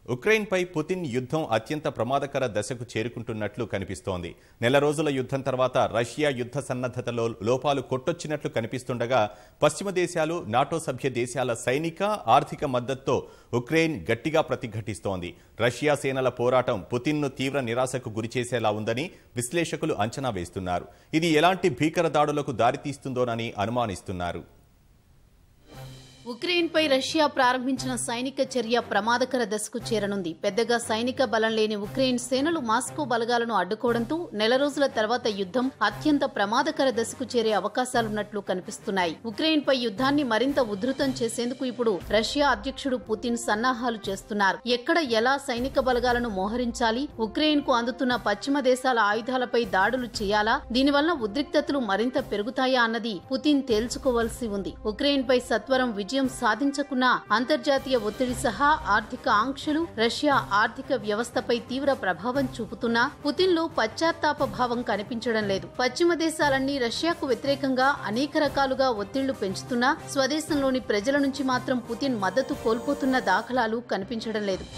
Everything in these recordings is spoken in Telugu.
ఉక్రెయిన్పై పుతిన్ యుద్ధం అత్యంత ప్రమాదకర దశకు చేరుకుంటున్నట్లు కనిపిస్తోంది నెల రోజుల యుద్ధం తర్వాత రష్యా యుద్ధ సన్నద్ధతలో లోపాలు కొట్టొచ్చినట్లు కనిపిస్తుండగా పశ్చిమ దేశాలు నాటో సభ్య దేశాల సైనిక ఆర్థిక మద్దతుతో ఉక్రెయిన్ గట్టిగా ప్రతిఘటిస్తోంది రష్యా సేనల పోరాటం పుతిన్ను తీవ్ర నిరాశకు గురిచేసేలా ఉందని విశ్లేషకులు అంచనా వేస్తున్నారు ఇది ఎలాంటి భీకర దాడులకు దారితీస్తుందోనని అనుమానిస్తున్నారు ఉక్రెయిన్పై రష్యా ప్రారంభించిన సైనిక చర్య ప్రమాదకర దశకు చేరనుంది పెద్దగా సైనిక బలం లేని ఉక్రెయిన్ సేనలు మాస్కో బలగాలను అడ్డుకోవడంతో నెల రోజుల తర్వాత యుద్ధం అత్యంత ప్రమాదకర దశకు చేరే అవకాశాలున్నట్లు కనిపిస్తున్నాయి ఉక్రెయిన్పై యుద్ధాన్ని మరింత ఉధృతం చేసేందుకు ఇప్పుడు రష్యా అధ్యక్షుడు పుతిన్ సన్నాహాలు చేస్తున్నారు ఎక్కడ ఎలా సైనిక బలగాలను మోహరించాలి ఉక్రెయిన్ కు అందుతున్న పశ్చిమ దేశాల ఆయుధాలపై దాడులు చేయాలా దీనివల్ల ఉద్రిక్తతలు మరింత పెరుగుతాయా అన్నది పుతిన్ తేల్చుకోవాల్సి ఉంది ఉక్రెయిన్ పై సత్వరం విజయం సాధించకున్నా అంతర్జాతీయ ఒత్తిడి సహా ఆర్థిక ఆంక్షలు రష్యా ఆర్థిక వ్యవస్థపై తీవ్ర ప్రభావం చూపుతున్నా పుతిన్ లో పశ్చాత్తాప భావం కనిపించడం లేదు పశ్చిమ దేశాలన్నీ రష్యాకు వ్యతిరేకంగా అనేక రకాలుగా ఒత్తిళ్లు పెంచుతున్నా స్వదేశంలోని ప్రజల నుంచి మాత్రం పుతిన్ మద్దతు కోల్పోతున్న దాఖలాలు కనిపించడం లేదు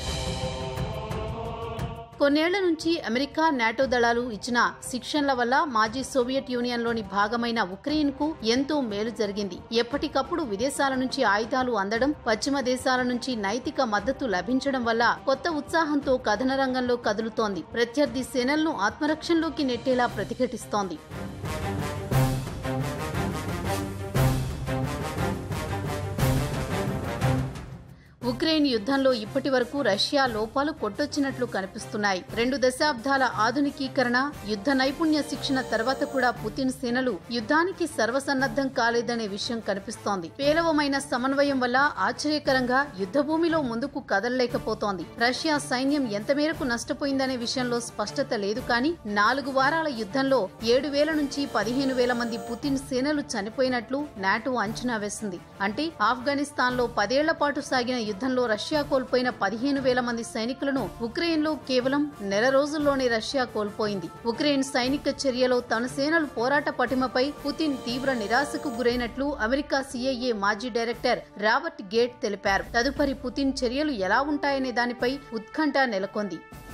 కొన్నేళ్ల నుంచి అమెరికా నాటో దళాలు ఇచ్చిన శిక్షణల వల్ల మాజీ సోవియట్ యూనియన్లోని భాగమైన ఉక్రెయిన్కు ఎంతో మేలు జరిగింది ఎప్పటికప్పుడు విదేశాల నుంచి ఆయుధాలు అందడం పశ్చిమ దేశాల నుంచి నైతిక మద్దతు లభించడం వల్ల కొత్త ఉత్సాహంతో కథన రంగంలో కదులుతోంది ప్రత్యర్థి సేనలను ఆత్మరక్షణలోకి నెట్టేలా ప్రతిఘటిస్తోంది ఉక్రెయిన్ యుద్ధంలో ఇప్పటి వరకు రష్యా లోపాలు కొట్టొచ్చినట్లు కనిపిస్తున్నాయి రెండు దశాబ్దాల ఆధునికీకరణ యుద్ధ నైపుణ్య శిక్షణ తర్వాత కూడా పుతిన్ సేనలు యుద్ధానికి సర్వసన్నద్ధం కాలేదనే విషయం కనిపిస్తోంది పేలవమైన సమన్వయం వల్ల ఆశ్చర్యకరంగా యుద్ధ భూమిలో ముందుకు కదలలేకపోతోంది రష్యా సైన్యం ఎంత మేరకు నష్టపోయిందనే విషయంలో స్పష్టత లేదు కానీ నాలుగు వారాల యుద్ధంలో ఏడు వేల నుంచి పదిహేను వేల మంది పుతిన్ సేనలు చనిపోయినట్లు నాటో అంచనా వేసింది అంటే ఆఫ్ఘనిస్తాన్లో పదేళ్ల పాటు సాగిన యుద్ధంలో రష్యా కోల్పోయిన పదిహేను వేల మంది సైనికులను ఉక్రెయిన్లో కేవలం నెల రోజుల్లోనే రష్యా కోల్పోయింది ఉక్రెయిన్ సైనిక చర్యలో తన సేనలు పోరాట పటిమపై పుతిన్ తీవ్ర నిరాశకు గురైనట్లు అమెరికా సిఐఏ మాజీ డైరెక్టర్ రాబర్ట్ గేట్ తెలిపారు తదుపరి పుతిన్ చర్యలు ఎలా ఉంటాయనే దానిపై ఉత్కంఠ నెలకొంది